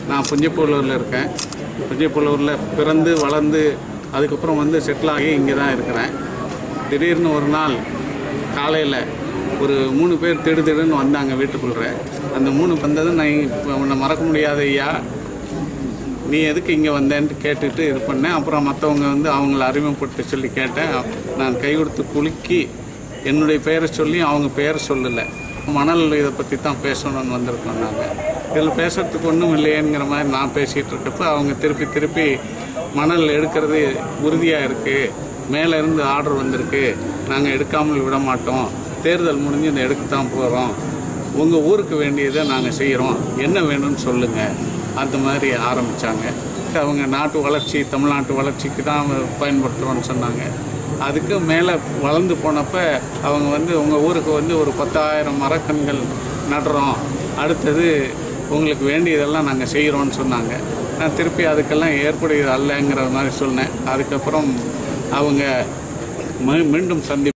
நான் புஞ்சப்பூலூரில் இருக்கேன் புஞ்சப்பூலூரில் பிறந்து வளர்ந்து அதுக்கப்புறம் வந்து செட்டில் ஆகி இங்கே தான் இருக்கிறேன் திடீர்னு ஒரு நாள் காலையில் ஒரு மூணு பேர் திடு திடுன்னு வந்தாங்க வீட்டுக்குள்ளே அந்த மூணு வந்தது நான் இப்போ உன்னை மறக்க முடியாத ஐயா நீ எதுக்கு இங்கே வந்தேன்ட்டு கேட்டுட்டு இது பண்ணேன் அப்புறம் மற்றவங்க வந்து அவங்கள அறிமுகப்படுத்த சொல்லி கேட்டேன் நான் கை கொடுத்து குலுக்கி என்னுடைய பெயரை சொல்லி அவங்க பெயரை சொல்லலை மணல் இதை பற்றி தான் பேசணும்னு வந்திருக்கோம் நாங்கள் இதில் பேசுறதுக்கு ஒன்றும் இல்லையேங்கிற மாதிரி நான் பேசிகிட்டு இருக்கப்ப அவங்க திருப்பி திருப்பி மணல் எடுக்கிறது உறுதியாக இருக்குது மேலே இருந்து ஆர்டர் வந்திருக்கு நாங்கள் எடுக்காமல் விட மாட்டோம் தேர்தல் முடிஞ்சு இந்த எடுக்கத்தான் போகிறோம் உங்கள் ஊருக்கு வேண்டியதை நாங்கள் செய்கிறோம் என்ன வேணும்னு சொல்லுங்கள் அந்த மாதிரி ஆரம்பித்தாங்க அவங்க நாட்டு வளர்ச்சி தமிழ்நாட்டு வளர்ச்சிக்கு தான் பயன்படுத்துகிறோன்னு சொன்னாங்க அதுக்கு மேலே வளர்ந்து போனப்ப அவங்க வந்து உங்கள் ஊருக்கு வந்து ஒரு பத்தாயிரம் மரக்கன்கள் நடுறோம் அடுத்தது உங்களுக்கு வேண்டியதெல்லாம் நாங்கள் செய்கிறோன்னு சொன்னாங்க நான் திருப்பி அதுக்கெல்லாம் ஏற்புடையது அல்லங்கிற மாதிரி சொன்னேன் அதுக்கப்புறம் அவங்க மீ- மீண்டும் சந்தி